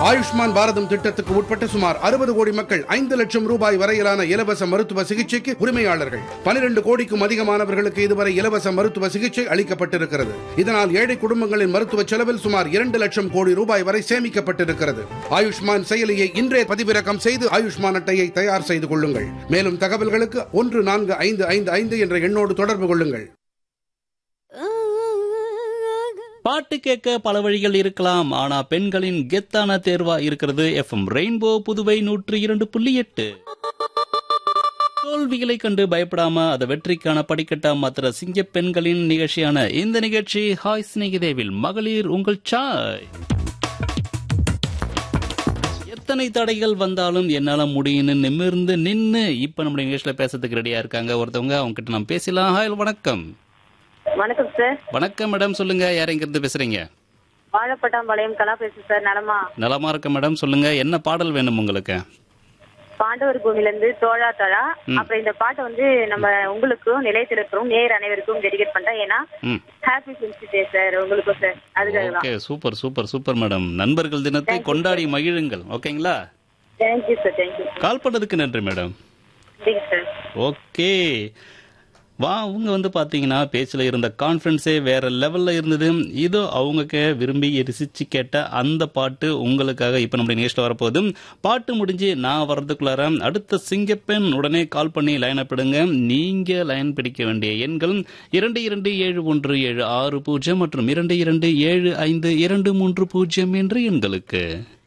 ஆயுஷ்மான் பாரதம் திட்டத்துக்கு உட்பட்ட சுமார் அறுபது கோடி மக்கள் ஐந்து லட்சம் ரூபாய் வரையிலான இலவச மருத்துவ சிகிச்சைக்கு உரிமையாளர்கள் பனிரெண்டு கோடிக்கும் அதிகமானவர்களுக்கு இதுவரை இலவச மருத்துவ சிகிச்சை அளிக்கப்பட்டிருக்கிறது இதனால் ஏழை குடும்பங்களின் மருத்துவ செலவில் சுமார் இரண்டு லட்சம் கோடி ரூபாய் வரை சேமிக்கப்பட்டிருக்கிறது ஆயுஷ்மான் செயலியை இன்றே பதிவிறக்கம் செய்து ஆயுஷ்மான் அட்டையை தயார் செய்து கொள்ளுங்கள் மேலும் தகவல்களுக்கு ஒன்று நான்கு ஐந்து ஐந்து ஐந்து என்ற எண்ணோடு தொடர்பு கொள்ளுங்கள் பாட்டு கேட்க பல வழிகள் இருக்கலாம் ஆனா பெண்களின் கெத்தான தேர்வா இருக்கிறது எஃப்எம் ரெயின்போ புதுவை நூற்று இரண்டு புள்ளி எட்டு தோல்விகளை கண்டு பயப்படாம அதை வெற்றிக்கான படிக்கட்டா மாத்திர சிங்க பெண்களின் நிகழ்ச்சியான இந்த நிகழ்ச்சி ஹாய் சிநேகிதேவில் மகளிர் உங்கள் சாய் எத்தனை தடைகள் வந்தாலும் என்னால முடியும்னு நிமிர்ந்து நின்னு இப்ப நம்முடைய நிகழ்ச்சியில பேசுறதுக்கு ரெடியா இருக்காங்க ஒருத்தவங்க அவங்க கிட்ட நம்ம பேசலாம் ஹாய் வணக்கம் வணக்கம் சார் வணக்கம் மேடம் சொல்லுங்க யார் எங்க இருந்து பேசுறீங்க வாழப்பட்டாம்பாளையம் கலா பேசுறேன் சார் நலமா நலமா இருக்க மேடம் சொல்லுங்க என்ன பாடல் வேணும் உங்களுக்கு பாண்டவர் பூமியில இருந்து தோழா தழா அப்புறம் இந்த பாட்டை வந்து நம்ம உங்களுக்கும் நிலையத்திற்கும் நேர் அனைவருக்கும் டெடிகேட் பண்றேன் ஏன்னா ம் ஹாப்பி ஃப்ரெண்ட்ஸ் டே சார் உங்களுக்கும் சார் அதுக்காக தான் okay super super super madam நண்பர்கள் தினத்தை கொண்டாடி மகிழுங்கள் ஓகேங்களா தேங்க்யூ சார் தேங்க்யூ கால் பண்ணதுக்கு நன்றி மேடம் சரிங்க சார் ஓகே வா அவங்க வந்து பாத்தீங்கன்னா பேச்சில் இருந்த கான்ஃபிடன்ஸே வேற லெவல்ல இருந்தது இதோ அவங்க விரும்பி ரசிச்சு கேட்ட அந்த பாட்டு உங்களுக்காக இப்போ நம்முடைய நிகழ்ச்சியில் வரப்போகுது பாட்டு முடிஞ்சு நான் வர்றதுக்குள்ளார அடுத்த சிங்கப்பெண் உடனே கால் பண்ணி லைன் அப்பிடுங்க நீங்க லைன் பிடிக்க வேண்டிய எண்கள் இரண்டு இரண்டு ஏழு ஒன்று ஏழு ஆறு பூஜ்ஜியம் மற்றும் இரண்டு இரண்டு ஏழு ஐந்து இரண்டு மூன்று பூஜ்ஜியம் என்ற எண்களுக்கு